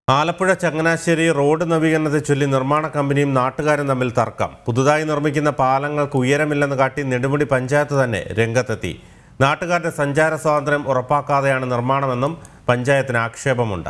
Alappuzha Changanassery road നവീകരണത്തെ ചൊല്ലി നിർമ്മാണ കമ്പനിയും നാട്ടുകാരും തമ്മിൽ തർക്കം പുതുതായി നിർമ്മിക്കുന്ന പാലങ്ങൾക്ക് ഉയരമില്ലെന്ന് കാട്ടി നെടുമുടി പഞ്ചായത്ത് തന്നെ രംഗത്തെത്തി നാട്ടുകാരുടെ സഞ്ചാര സ്വാതന്ത്ര്യം ഉറപ്പാക്കാതെയാണ് നിർമ്മാണമെന്നും പഞ്ചായത്തിന് ആക്ഷേപമുണ്ട്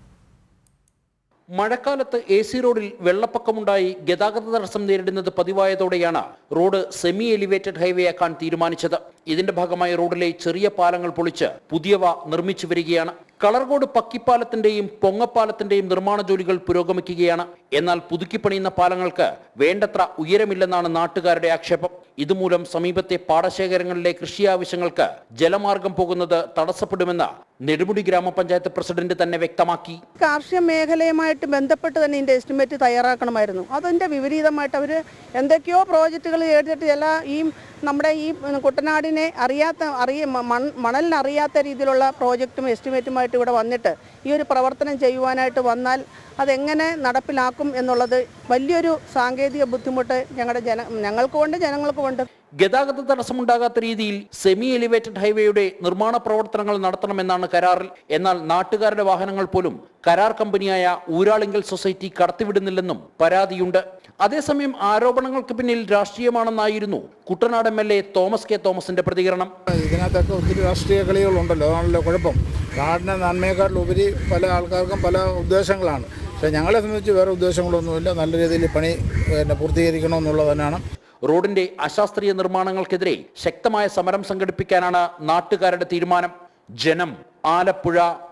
മഴക്കാലത്ത് എ സി റോഡിൽ വെള്ളപ്പൊക്കമുണ്ടായി ഗതാഗത തടസ്സം നേരിടുന്നത് പതിവായതോടെയാണ് റോഡ് സെമി എലിവേറ്റഡ് ഹൈവേ ആക്കാൻ തീരുമാനിച്ചത് ഇതിന്റെ ഭാഗമായി റോഡിലെ ചെറിയ പാലങ്ങൾ പൊളിച്ച് പുതിയവ നിർമ്മിച്ചു വരികയാണ് കളർകോട് പക്കിപ്പാലത്തിന്റെയും പൊങ്ങപ്പാലത്തിന്റെയും നിർമ്മാണ ജോലികൾ പുരോഗമിക്കുകയാണ് എന്നാൽ പുതുക്കിപ്പണിയുന്ന പാലങ്ങൾക്ക് വേണ്ടത്ര ഉയരമില്ലെന്നാണ് നാട്ടുകാരുടെ ആക്ഷേപം ഇതുമൂലം സമീപത്തെ പാടശേഖരങ്ങളിലെ കൃഷി ആവശ്യങ്ങൾക്ക് ജലമാർഗം പോകുന്നത് തടസ്സപ്പെടുമെന്ന് നെടുമുടി ഗ്രാമപഞ്ചായത്ത് പ്രസിഡന്റ് തന്നെ വ്യക്തമാക്കി കാർഷിക മേഖലയുമായിട്ട് ബന്ധപ്പെട്ട് തന്നെ ഇതിൻ്റെ എസ്റ്റിമേറ്റ് തയ്യാറാക്കണമായിരുന്നു അതിൻ്റെ വിപരീതമായിട്ട് അവർ എന്തൊക്കെയോ പ്രോജക്റ്റുകൾ ചെയ്തിട്ട് ചില ഈ നമ്മുടെ ഈ കുട്ടനാടിനെ അറിയാത്ത അറിയ മൺ മണലിന് അറിയാത്ത രീതിയിലുള്ള പ്രോജക്റ്റും എസ്റ്റിമേറ്റുമായിട്ട് ഇവിടെ വന്നിട്ട് ഈ ഒരു പ്രവർത്തനം ചെയ്യുവാനായിട്ട് വന്നാൽ അതെങ്ങനെ നടപ്പിലാക്കും എന്നുള്ളത് വലിയൊരു സാങ്കേതിക ബുദ്ധിമുട്ട് ഞങ്ങളുടെ ജന ഞങ്ങൾക്കുമുണ്ട് ജനങ്ങൾക്കുമുണ്ട് ഗതാഗത തടസ്സമുണ്ടാകാത്ത രീതിയിൽ സെമി എലിവേറ്റഡ് ഹൈവേയുടെ നിർമ്മാണ പ്രവർത്തനങ്ങൾ നടത്തണമെന്നാണ് കരാറിൽ എന്നാൽ നാട്ടുകാരുടെ വാഹനങ്ങൾ പോലും കരാർ കമ്പനിയായ ഊരാളിങ്കൽ സൊസൈറ്റി കടത്തിവിടുന്നില്ലെന്നും പരാതിയുണ്ട് അതേസമയം ആരോപണങ്ങൾക്ക് പിന്നിൽ രാഷ്ട്രീയമാണെന്നായിരുന്നു Kuttanad M L A Thomas K തോമസിന്റെ പ്രതികരണം ഇതിനകത്തൊക്കെ ഒത്തിരി രാഷ്ട്രീയ കളികളുണ്ടല്ലോ അതാണല്ലോ കുഴപ്പം നാടിനെ നന്മയെക്കാട്ടിലുപരി പല ആൾക്കാർക്കും പല ഉദ്ദേശങ്ങളാണ് പക്ഷേ ഞങ്ങളെ സംബന്ധിച്ച് വേറെ ഉദ്ദേശങ്ങളൊന്നുമില്ല നല്ല രീതിയിൽ പണി പിന്നെ പൂർത്തീകരിക്കണമെന്നുള്ളത് തന്നെയാണ് റോഡിന്റെ അശാസ്ത്രീയ നിർമ്മാണങ്ങൾക്കെതിരെ ശക്തമായ സമരം സംഘടിപ്പിക്കാനാണ് നാട്ടുകാരുടെ തീരുമാനം ജനം ആലപ്പുഴ